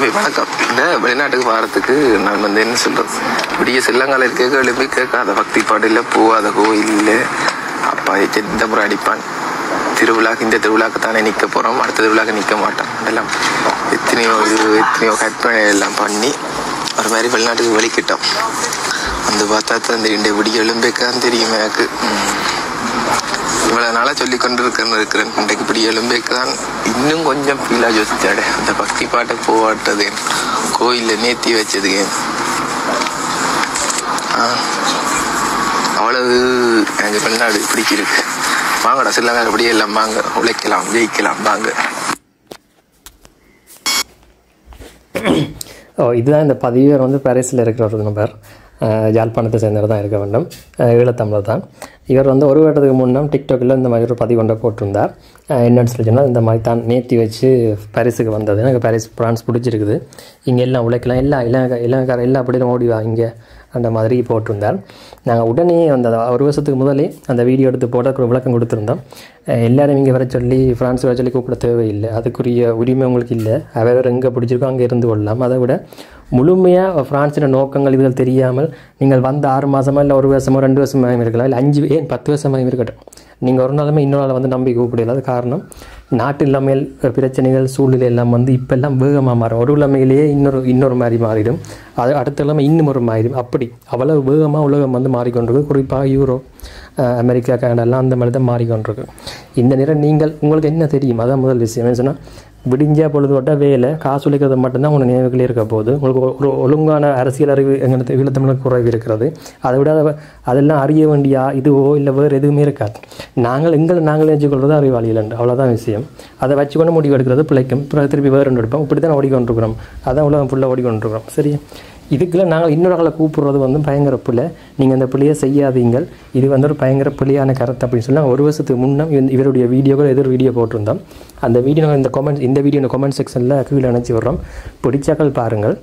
அவை வணக்கம் இந்த வெளிநாட்டுக்கு வாரத்துக்கு நான் வந்து என்ன சொல்றது விடிய செல்லங்கால கேட்க எழுப்பி கேட்காத பக்தி பாடல போகாத கோயில் அப்பா எந்த முறை அடிப்பான் திருவிழாக்கு இந்த திருவிழாக்கு தானே நிற்க போறோம் அடுத்த திருவிழாக்கு நிற்க மாட்டோம் இதெல்லாம் எத்தனையோ இது எத்தனையோ கற்பனை எல்லாம் பண்ணி ஒரு மாதிரி வெளிநாட்டுக்கு வெளிக்கிட்டோம் வந்து பார்த்தா தான் தெரியும் இந்த விடிய எழும்பேக்கான்னு தெரியும் எனக்கு உம். இவ்வளவு நாளா சொல்லி கொண்டு இருக்கிறேன் இருக்கிறேன் இன்றைக்கு இப்படி எலும்பேக்கான் இன்னும் கொஞ்சம் ஃபீலா யோசிச்சாடு அந்த பக்தி பாட்டை போவாட்டது கோயில்ல நேத்தி வச்சது ஏன் ஆ, அவ்வளவு எனக்கு வெளிநாடு பிடிச்சிருக்கு வாங்கடா சில்லங்க அப்படியே எல்லாம் வாங்க உழைக்கலாம் ஜெயிக்கலாம் வாங்க ஓ இதுதான் இந்த பதிவர் வந்து பாரிஸில் இருக்கிற ஒரு நபர் அஹ், யாழ்ப்பாணத்தை சேர்ந்தவர் தான் இருக்க வேண்டும் அஹ், ஈழத்தமிழர் தான் இவர் வந்து ஒரு வருடத்துக்கு முன்னம் டிக்டாக்கில் இந்த மாதிரி ஒரு பதிவு கொண்டு போட்டிருந்தார் அஹ், என்னன்னு சொல்லி சொன்னால் இந்த மாதிரி தான் நேர்த்தி வச்சு பாரிஸுக்கு வந்தது எனக்கு பாரிஸ் பிரான்ஸ் பிடிச்சிருக்குது இங்கே எல்லாம் உழைக்கலாம் எல்லா இலங்கை இலங்கைக்கார எல்லா அப்படியும் ஓடி வா இங்கே அந்த மாதிரி போட்டிருந்தார் நாங்கள் உடனே அந்த ஒரு வருஷத்துக்கு முதலே அந்த வீடியோ எடுத்து போட விளக்கம் கொடுத்துருந்தோம் அஹ் எல்லாரும் இங்கே வர சொல்லி ஃப்ரான்ஸ் வர சொல்லி கூப்பிட தேவையில்லை அதுக்குரிய உரிமை உங்களுக்கு இல்லை அவர் எங்கே பிடிச்சிருக்கோ அங்கே இருந்து கொள்ளலாம் அதை விட முழுமையாக ஃப்ரான்ஸின் நோக்கங்கள் இதுகள் தெரியாமல் நீங்கள் வந்த ஆறு மாதமோ இல்லை ஒரு வருஷமோ ரெண்டு வருஷமாக இருக்கலாம் இல்லை அஞ்சு ஏன் பத்து வருஷமாக இருக்கட்டும் நீங்கள் ஒரு நாளுமே இன்னொரு நாள் வந்து நம்பி கூப்பிடல அது காரணம் நாட்டு இல்லாமல் பிரச்சனைகள் சூழ்நிலை எல்லாம் வந்து இப்போல்லாம் வேகமாக மாறும் ஒரு இளமையிலேயே இன்னொரு இன்னொரு மாதிரி மாறிடும் அது அடுத்த இல்லாமல் இன்னும் ஒரு மாறிடும் அப்படி அவ்வளவு வேகமாக உலகம் வந்து மாறிக்கொண்டிருக்கு குறிப்பாக யூரோ அஹ், அமெரிக்கா கனடாலாம் அந்த மாதிரி தான் மாறிக்கொண்டிருக்கு இந்த நேரம் நீங்கள் உங்களுக்கு என்ன தெரியும் அதான் முதல் விஷயம் என்ன சொன்னால் விடிஞ்சா பொழுதுபட்ட வேலை காசு உழைக்கிறது மட்டும்தான் உங்கள் நினைவுகளே இருக்க போகுது உங்களுக்கு ஒரு- ஒரு ஒழுங்கான அரசியல் அறிவு எங்களுக்கு ஈழத்தமிழுக்கு குறைவு இருக்கிறது அதை விட அதை- அதெல்லாம் அறிய வேண்டிய இதுவோ இல்லை வேறு எதுவுமே இருக்காது நாங்கள் எங்களை நாங்களே வச்சுக்கொள்வது அறிவாளிகள் என்று அவ்வளோதான் விஷயம் அதை வச்சுக்கொண்டு முடிவு எடுக்கிறது பிழைக்கும் பிறகு திருப்பி வேறு ஒன்று எடுப்போம் இப்படி தான் ஓடிக்கொண்டிருக்கிறோம் அதான் உலகம் ஃபுல்லாக ஓடிக்கொண்டிருக்கிறோம் சரி இதுக்குள்ள நாங்கள் இன்னொரு ஆளை கூப்பிடுறது வந்து பயங்கர பிள்ளை நீங்கள் அந்த பிள்ளையை செய்யாதீங்கள் இது வந்து ஒரு பயங்கர பிள்ளையான கருத்து அப்படின்னு சொல்லி நாங்கள் ஒரு வருஷத்துக்கு முன்னம் இவன் இவருடைய வீடியோக்கள் எதிர் வீடியோ போட்டிருந்தோம் அந்த வீடியோ நாங்கள் இந்த கமெண்ட் இந்த வீடியோ இந்த கமெண்ட் செக்ஷனில் கீழே அணைச்சி விடுறோம் பிடிச்சாக்கள் பாருங்கள்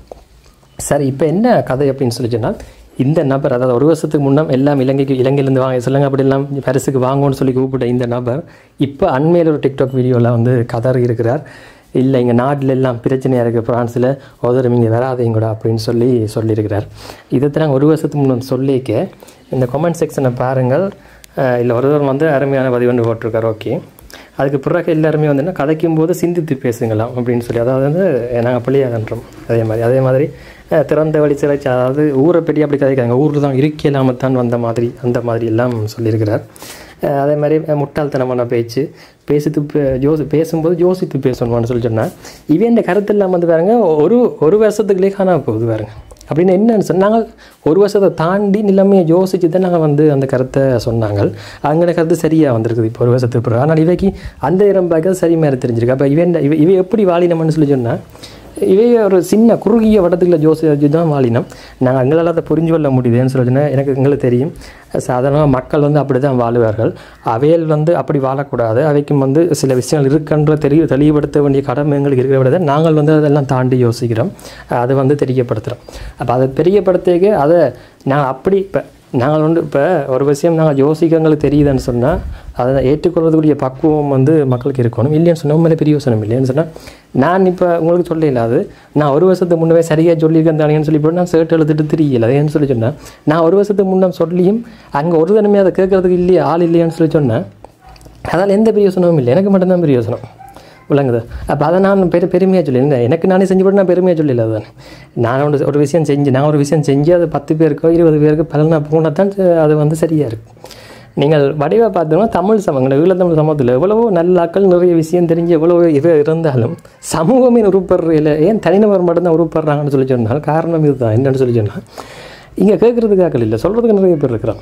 சரி இப்போ என்ன கதை அப்படின்னு சொல்லி சொன்னால் இந்த நபர் அதாவது ஒரு வருஷத்துக்கு முன்னம் எல்லாம் இலங்கைக்கு இலங்கையிலேருந்து வாங்க சொல்லுங்க அப்படி எல்லாம் பரிசுக்கு வாங்கணும்னு சொல்லி கூப்பிட்ட இந்த நபர் இப்போ அண்மையில் ஒரு டிக்டாக் வீடியோவில் வந்து கதறி இருக்கிறார் இல்லை இங்கே நாட்டில் எல்லாம் பிரச்சனையாக இருக்குது ஃப்ரான்ஸில் ஒருத்தரும் இங்கே வராதீங்கடா அப்படின்னு சொல்லி சொல்லியிருக்கிறார் இதை நாங்கள் ஒரு வருஷத்துக்கு முன்னம் சொல்லிக்க இந்த கமெண்ட் செக்ஷனை பாருங்கள் இல்லை ஒருவர் வந்து அருமையான பதிவு ஒன்று போட்டிருக்கார் ஓகே அதுக்கு பிறகு எல்லாருமே வந்து என்ன கதைக்கும் போது சிந்தித்து பேசுங்களாம் அப்படின்னு சொல்லி அதாவது வந்து நாங்கள் பிள்ளையாகன்றோம் அதே மாதிரி அதே மாதிரி அஹ், திறந்த வழி சிறைச்சி அதாவது ஊரை பற்றி அப்படி கதைக்காங்க ஊரில் தான் இருக்கையில்லாமல் தான் வந்த மாதிரி அந்த மாதிரி எல்லாம் சொல்லியிருக்கிறார் அஹ், அதே மாதிரி அஹ், முட்டாள்தனமான பேச்சு பேசித்து பே- யோசி பேசும்போது யோசித்து பேசணும்னு சொல்லி சொன்னால் இவன் இந்த கருத்து இல்லாமல் வந்து பாருங்க ஒரு ஒரு வருஷத்துக்குள்ளே காணாம போகுது பாருங்க அப்படின்னு என்னன்னு சொன்னா, நாங்கள் ஒரு வருஷத்தை தாண்டி நிலைமையை யோசிச்சு தான் நாங்கள் வந்து அந்த கருத்தை சொன்னாங்க அங்கே கருத்து சரியாக வந்திருக்குது இப்போ ஒரு வருஷத்துக்கு பிறகு ஆனால் இவைக்கு அந்த இடம் பார்க்கறது சரி மாதிரி தெரிஞ்சிருக்கு அப்போ இவன் இவ இவ எப்படி வாழினம்னு சொல்லி சொன்னால் இவை ஒரு சின்ன குறுகிய வட்டத்துக்குள்ள ஜோசி வச்சு தான் வாழினம் நாங்கள் எங்களால் அதை புரிஞ்சு கொள்ள முடியுதுன்னு சொல்லி சொன்னா, எனக்கு எங்களுக்கு தெரியும் சாதாரணமாக மக்கள் வந்து அப்படி தான் வாழுவார்கள் அவைகள் வந்து அப்படி வாழக்கூடாது அவைக்கும் வந்து சில விஷயங்கள் இருக்குன்ற தெரிய தெளிவுபடுத்த வேண்டிய கடமை எங்களுக்கு இருக்கிற விட நாங்கள் வந்து அதெல்லாம் தாண்டி யோசிக்கிறோம் அதை வந்து தெரியப்படுத்துகிறோம் அப்போ அதை தெரியப்படுத்திக்க அதை நாங்கள் அப்படி இப்போ நாங்கள் வந்து இப்போ ஒரு விஷயம் நாங்கள் யோசிக்க எங்களுக்கு தெரியுதுன்னு சொன்னால் அதை ஏற்றுக்கொள்வதுக்குரிய பக்குவம் வந்து மக்களுக்கு இருக்கணும் இல்லைன்னு சொன்னால் உண்மையிலே பெரிய யோசனை இல்லைன்னு சொன்னால் நான் இப்போ உங்களுக்கு சொல்ல இல்லாது நான் ஒரு வருஷத்துக்கு முன்னவே சரியாக சொல்லியிருக்கேன் தானேன்னு சொல்லி போட்டு நான் சேட்டு எழுதிட்டு தெரியல ஏன்னு சொல்லி சொன்னேன் நான் ஒரு வருஷத்துக்கு முன்னம் சொல்லியும் அங்கே ஒரு தினமே அதை கேட்கறதுக்கு இல்லையா ஆள் இல்லையான்னு சொல்லி சொன்னேன் அதால் எந்த பிரயோசனமும் இல்லை எனக்கு மட்டும்தான் பிரயோசனம் விளங்குது அப்போ அதை நான் பெரு பெருமையாக சொல்லியிருந்தேன் எனக்கு நானே செஞ்சு போட்டு நான் பெருமையாக சொல்லல அதுதான் நான் ஒரு ஒரு விஷயம் செஞ்சு நான் ஒரு விஷயம் செஞ்சு அது பத்து பேருக்கோ இருபது பேருக்கு பலனாக போனால் தான் அது வந்து சரியாக இருக்கும் நீங்கள் வடிவாக பார்த்தோம்னா தமிழ் சமங்கள் ஈழத்தமிழ் சமூகத்தில் எவ்வளவோ நல்ல ஆக்கள் நிறைய விஷயம் தெரிஞ்சு எவ்வளவோ இது இருந்தாலும் சமூகமே உருப்படுறையில் ஏன் தனிநபர் மட்டும்தான் உருப்படுறாங்கன்னு சொல்லி சொன்னால் காரணம் இதுதான் என்னன்னு சொல்லி சொன்னால் இங்கே கேட்குறதுக்கு ஆக்கள் இல்லை சொல்கிறதுக்கு நிறைய பேர் இருக்கிறான்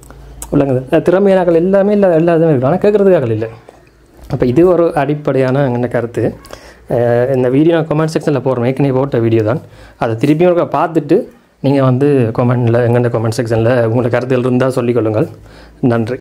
உள்ளங்க திறமையாக்கள் எல்லாமே இல்லை எல்லா இதுவுமே இருக்கும் ஆனால் கேட்குறதுக்காக இல்லை அப்போ இது ஒரு அடிப்படையான என்ன கருத்து அஹ் இந்த வீடியோ நான் கமெண்ட் செக்ஷனில் போடுறேன் ஏற்கனவே போட்ட வீடியோ தான் அதை திருப்பியும் ஒருக்கா பார்த்துட்டு நீங்கள் வந்து கமெண்டில் எங்கெந்த கமெண்ட் செக்ஷனில் உங்களோட கருத்துகள் இருந்தால் சொல்லிக்கொள்ளுங்கள் நன்றி